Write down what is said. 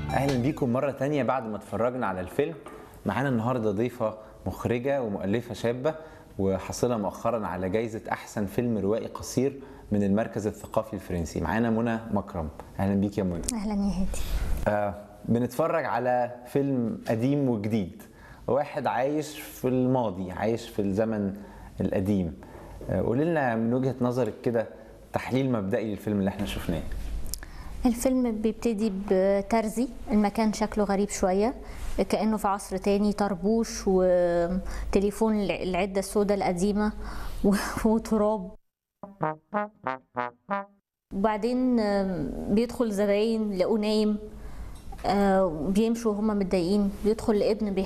اهلا بيكم مره تانية بعد ما اتفرجنا على الفيلم معانا النهارده ضيفه مخرجه ومؤلفه شابه وحاصله مؤخرا على جائزه احسن فيلم روائي قصير من المركز الثقافي الفرنسي معانا منى مكرم اهلا بيك يا منى اهلا يا هادي آه بنتفرج على فيلم قديم وجديد واحد عايش في الماضي عايش في الزمن القديم آه قولي لنا من وجهه نظرك كده تحليل مبدئي للفيلم اللي احنا شفناه الفيلم بيبتدي بترزي المكان شكله غريب شوية كأنه في عصر تاني طربوش وتليفون العدة السوداء القديمة و- وتراب وبعدين بيدخل زباين لقوه نايم آه، بيمشوا وهم متضايقين بيدخل لابن